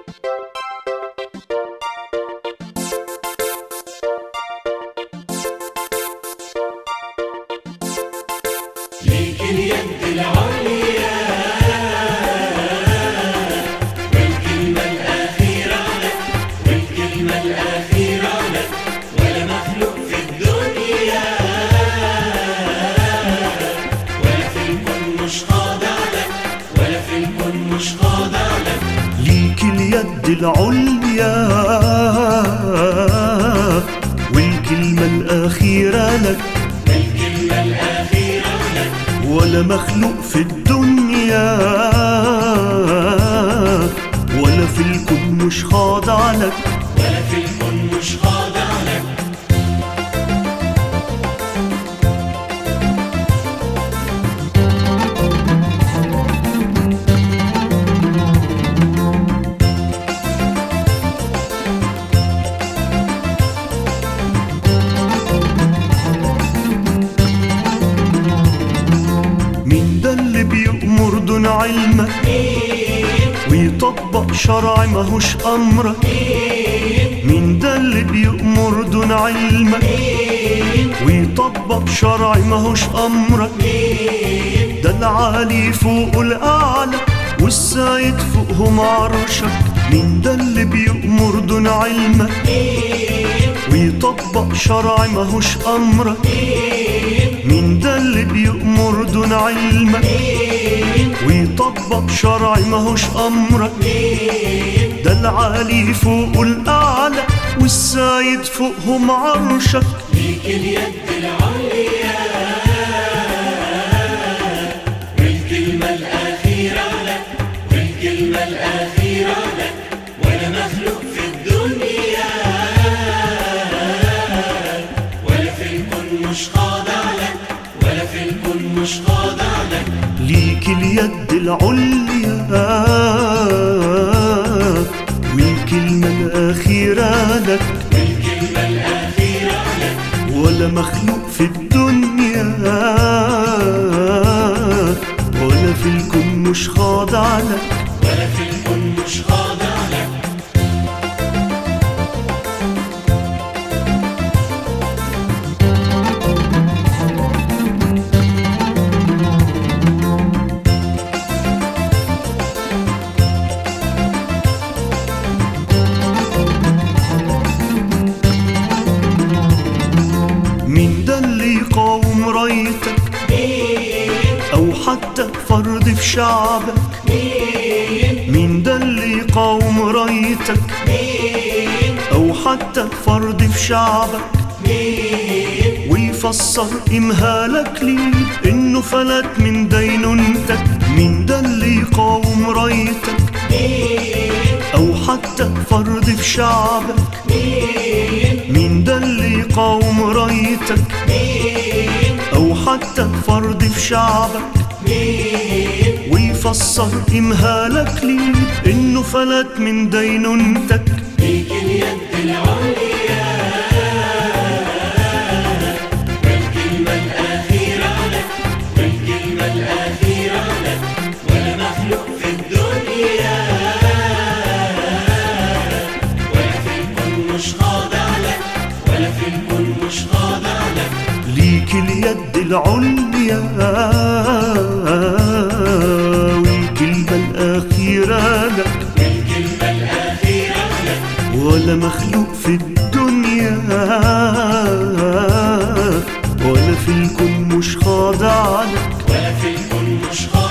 ليك اليد العليا والكلمة الأخيرة لك والكلمة الأخيرة لك ولا مخلوق في الدنيا ولا في الكون مش خاضع لك ولا في الكون مش خاضع لك ليك اليد العليا والكلمة الأخيرة لك والكلمة الأخيرة لك ولا مخلوق في الدنيا ولا في الكون مش خاضع لك ولا في الكون مش خاضع لك مين ده اللي بيأمر دون علمك ويطبق شرع ماهوش أمرك مين ده اللي بيأمر دون علمك ويطبق شرع ماهوش أمرك ده العالي فوق الأعلى والسايد فوقهم عرشك مين ده اللي بيأمر دون علمك ويطبق شرع ماهوش أمرك مين ده اللي بيأمر دون علمك ويطبق شرع ماهوش أمرك ده العالي فوق الأعلى والسايد فوقهم عرشك ليك اليد العليا والكلمة الأخيرة لك والكلمة الأخيرة لك ولا مخلوق في الدنيا ولا في الكون مش خاضع لك ولا في الكون مش خاضع لك ليك اليد العليا والكلمة الأخيرة لك والكلمة الأخيرة لك ولا مخلوق في الدنيا ولا في الكون مش خاضع لك ولا في الكون مش خاضع لك مين ده اللي يقاوم رايتك أو حتى فرد في شعبك مين ده اللي يقاوم رايتك أو حتى فرد في شعبك ويفسر إمهالك ليه إنه فلت من دينونتك مين ده اللي يقاوم رايتك أو حتى فرد في شعبك مين ده اللي يقاوم رايتك أو حتى فرد في شعبك ويفسر إمهالك ليه إنه فلت من دينونتك ليك اليد العليا والكلمة الأخيرة لك والكلمة الأخيرة لك ولا مخلوق في الدنيا ولا في الكون مش خاضع لك ولا في الكون مش خاضع لك ليك اليد العليا والكلمة الأخيرة لك والكلمة الأخيرة لك ولا مخلوق في الدنيا ولا في الكون مش خاضع لك ولا في الكون مش خاضع